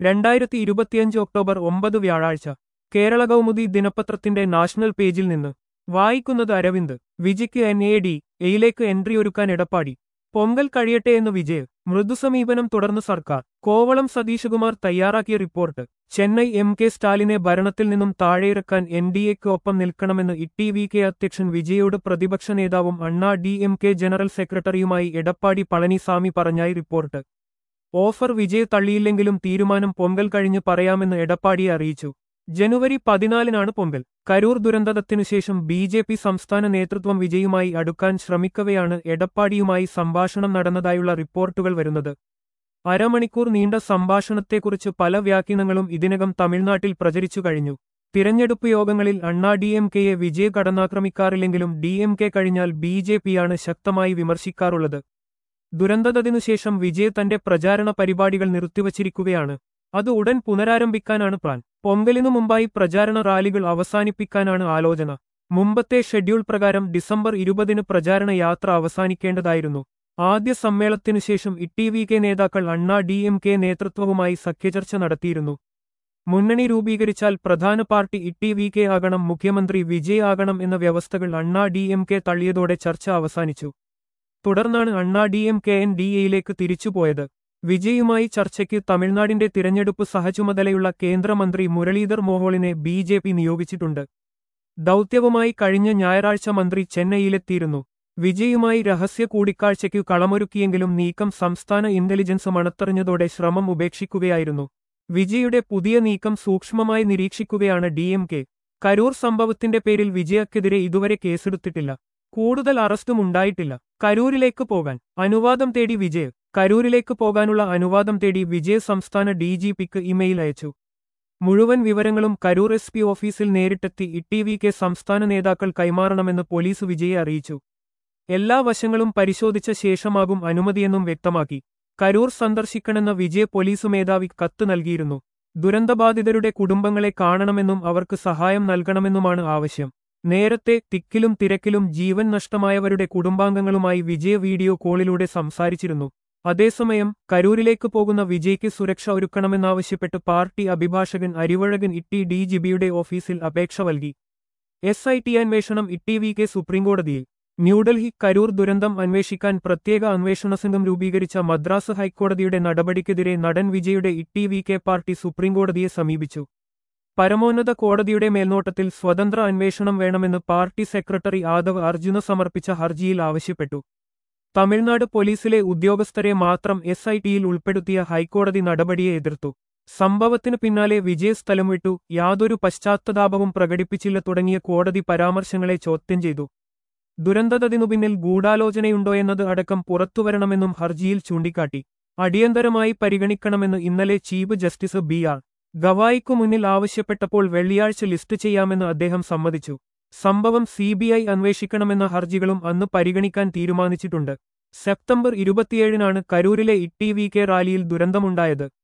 രണ്ടായിരത്തി ഇരുപത്തിയഞ്ച് ഒക്ടോബർ ഒമ്പത് വ്യാഴാഴ്ച കേരള കൗമുദി ദിനപത്രത്തിന്റെ നാഷണൽ പേജിൽ നിന്ന് വായിക്കുന്നത് അരവിന്ദ് വിജിക്ക് എൻ എ ഡി എയിലേക്ക് എൻട്രി ഒരുക്കാൻ എടപ്പാടി പൊങ്കൽ കഴിയട്ടെ എന്ന് വിജയ് മൃദുസമീപനം തുടർന്ന് സർക്കാർ കോവളം സതീശകുമാർ തയ്യാറാക്കിയ റിപ്പോർട്ട് ചെന്നൈ എം കെ സ്റ്റാലിനെ ഭരണത്തിൽ നിന്നും താഴെയിറക്കാൻ എൻ ഡി എക്ക് ഒപ്പം നിൽക്കണമെന്ന് ഇ വി കെ അധ്യക്ഷൻ വിജയോട് പ്രതിപക്ഷ നേതാവും Anna D M K general സെക്രട്ടറിയുമായി എടപ്പാടി പളനിസാമി പറഞ്ഞായി റിപ്പോർട്ട് ഓഫർ വിജയ് തള്ളിയില്ലെങ്കിലും തീരുമാനം പൊങ്കൽ കഴിഞ്ഞ് പറയാമെന്ന് എടപ്പാടിയെ അറിയിച്ചു ജനുവരി പതിനാലിനാണ് പൊങ്കൽ കരൂർ ദുരന്തത്തിനുശേഷം ബി ജെ പി സംസ്ഥാന നേതൃത്വം വിജയുമായി അടുക്കാൻ ശ്രമിക്കവെയാണ് എടപ്പാടിയുമായി സംഭാഷണം നടന്നതായുള്ള റിപ്പോർട്ടുകൾ വരുന്നത് അരമണിക്കൂർ നീണ്ട സംഭാഷണത്തെക്കുറിച്ച് പല വ്യാഖ്യാനങ്ങളും ഇതിനകം തമിഴ്നാട്ടിൽ പ്രചരിച്ചു കഴിഞ്ഞു തിരഞ്ഞെടുപ്പ് യോഗങ്ങളിൽ അണ്ണാ ഡി എം കെയെ വിജയ് കടന്നാക്രമിക്കാറില്ലെങ്കിലും ഡി എം കെ കഴിഞ്ഞാൽ ബി ജെ പിയാണ് ശക്തമായി വിമർശിക്കാറുള്ളത് ദുരന്തത്തിനുശേഷം വിജയ് തന്റെ പ്രചാരണ പരിപാടികൾ നിർത്തിവച്ചിരിക്കുകയാണ് അത് ഉടൻ പുനരാരംഭിക്കാനാണ് പ്ലാൻ പൊങ്കലിനു മുമ്പായി പ്രചാരണ റാലികൾ അവസാനിപ്പിക്കാനാണ് ആലോചന മുമ്പത്തെ ഷെഡ്യൂൾ പ്രകാരം ഡിസംബർ ഇരുപതിന് പ്രചാരണ യാത്ര അവസാനിക്കേണ്ടതായിരുന്നു ആദ്യ സമ്മേളനത്തിനുശേഷം ഇ വി കെ നേതാക്കൾ അണ്ണാ ഡി എം കെ നേതൃത്വവുമായി സഖ്യചർച്ച നടത്തിയിരുന്നു മുന്നണി രൂപീകരിച്ചാൽ പ്രധാന പാർട്ടി ഇ വി കെ ആകണം മുഖ്യമന്ത്രി വിജയ് ആകണം എന്ന വ്യവസ്ഥകൾ അണ്ണാ ഡി എം കെ തള്ളിയതോടെ ചർച്ച അവസാനിച്ചു തുടർന്നാണ് Anna D M K N D എയിലേക്ക് തിരിച്ചുപോയത് വിജയുമായി ചർച്ചയ്ക്ക് തമിഴ്നാടിന്റെ തിരഞ്ഞെടുപ്പ് സഹചുമതലയുള്ള കേന്ദ്രമന്ത്രി മുരളീധർ മോഹോളിനെ ബി ജെ പി നിയോഗിച്ചിട്ടുണ്ട് ദൗത്യവുമായി കഴിഞ്ഞ ഞായറാഴ്ച മന്ത്രി ചെന്നൈയിലെത്തിയിരുന്നു വിജയുമായി രഹസ്യ കൂടിക്കാഴ്ചയ്ക്കു കളമൊരുക്കിയെങ്കിലും നീക്കം സംസ്ഥാന ഇന്റലിജൻസ് മണത്തെറിഞ്ഞതോടെ ശ്രമം ഉപേക്ഷിക്കുകയായിരുന്നു വിജയുടെ പുതിയ നീക്കം സൂക്ഷ്മമായി നിരീക്ഷിക്കുകയാണ് ഡി എം കെ കരൂർ സംഭവത്തിന്റെ പേരിൽ വിജയക്കെതിരെ ഇതുവരെ കേസെടുത്തിട്ടില്ല കൂടുതൽ അറസ്റ്റും ഉണ്ടായിട്ടില്ല കരൂരിലേക്ക് പോകാൻ അനുവാദം തേടി വിജയ് കരൂരിലേക്ക് പോകാനുള്ള അനുവാദം തേടി വിജയ് സംസ്ഥാന ഡി ജി പിക്ക് ഇമെയിൽ അയച്ചു മുഴുവൻ വിവരങ്ങളും കരൂർ എസ് പി ഓഫീസിൽ നേരിട്ടെത്തി ഇ വി കെ സംസ്ഥാന നേതാക്കൾ കൈമാറണമെന്ന് പോലീസ് വിജയെ അറിയിച്ചു എല്ലാ വശങ്ങളും പരിശോധിച്ച ശേഷമാകും അനുമതിയെന്നും വ്യക്തമാക്കി കരൂർ സന്ദർശിക്കണമെന്ന വിജയ് പോലീസ് മേധാവി കത്ത് നൽകിയിരുന്നു ദുരന്തബാധിതരുടെ കുടുംബങ്ങളെ കാണണമെന്നും അവർക്ക് സഹായം നൽകണമെന്നുമാണ് ആവശ്യം നേരത്തെ തിക്കിലും തിരക്കിലും ജീവൻ നഷ്ടമായവരുടെ കുടുംബാംഗങ്ങളുമായി വിജയ വീഡിയോ കോളിലൂടെ സംസാരിച്ചിരുന്നു അതേസമയം കരൂരിലേക്ക് പോകുന്ന വിജയ്ക്ക് സുരക്ഷ ഒരുക്കണമെന്നാവശ്യപ്പെട്ട് പാർട്ടി അഭിഭാഷകൻ അരിവഴകൻ ഇട്ടി ഡി ജിബിയുടെ ഓഫീസിൽ അപേക്ഷ നൽകി എസ് ഐ ടി അന്വേഷണം ഇട്ടി വി കെ സുപ്രീംകോടതിയിൽ ന്യൂഡൽഹി കരൂർ ദുരന്തം അന്വേഷിക്കാൻ പ്രത്യേക അന്വേഷണ സംഘം രൂപീകരിച്ച മദ്രാസ് ഹൈക്കോടതിയുടെ നടപടിക്കെതിരെ നടൻ വിജയുടെ ഇട്ടി വി കെ പാർട്ടി സുപ്രീംകോടതിയെ സമീപിച്ചു പരമോന്നത കോടതിയുടെ മേൽനോട്ടത്തിൽ സ്വതന്ത്ര അന്വേഷണം വേണമെന്ന് പാർട്ടി സെക്രട്ടറി ആദവ് അർജുന സമർപ്പിച്ച ഹർജിയിൽ ആവശ്യപ്പെട്ടു തമിഴ്നാട് പോലീസിലെ ഉദ്യോഗസ്ഥരെ മാത്രം എസ് ഐ ടിയിൽ ഉൾപ്പെടുത്തിയ ഹൈക്കോടതി നടപടിയെ എതിർത്തു സംഭവത്തിനു പിന്നാലെ വിജയ് സ്ഥലം വിട്ടു യാതൊരു പശ്ചാത്തതാപവും പ്രകടിപ്പിച്ചില്ല തുടങ്ങിയ കോടതി പരാമർശങ്ങളെ ചോദ്യം ചെയ്തു ദുരന്തത്തിനു പിന്നിൽ ഗൂഢാലോചനയുണ്ടോയെന്നത് അടക്കം പുറത്തുവരണമെന്നും ഹർജിയിൽ ചൂണ്ടിക്കാട്ടി അടിയന്തരമായി പരിഗണിക്കണമെന്ന് ഇന്നലെ ചീഫ് ജസ്റ്റിസ് ബി ആർ ഗവായിക്കു മുന്നിൽ ആവശ്യപ്പെട്ടപ്പോൾ വെള്ളിയാഴ്ച ലിസ്റ്റ് ചെയ്യാമെന്ന് അദ്ദേഹം സമ്മതിച്ചു സംഭവം സിബിഐ അന്വേഷിക്കണമെന്ന ഹർജികളും അന്ന് പരിഗണിക്കാൻ തീരുമാനിച്ചിട്ടുണ്ട് സെപ്റ്റംബർ ഇരുപത്തിയേഴിനാണ് കരൂരിലെ ഇ വി കെ റാലിയിൽ ദുരന്തമുണ്ടായത്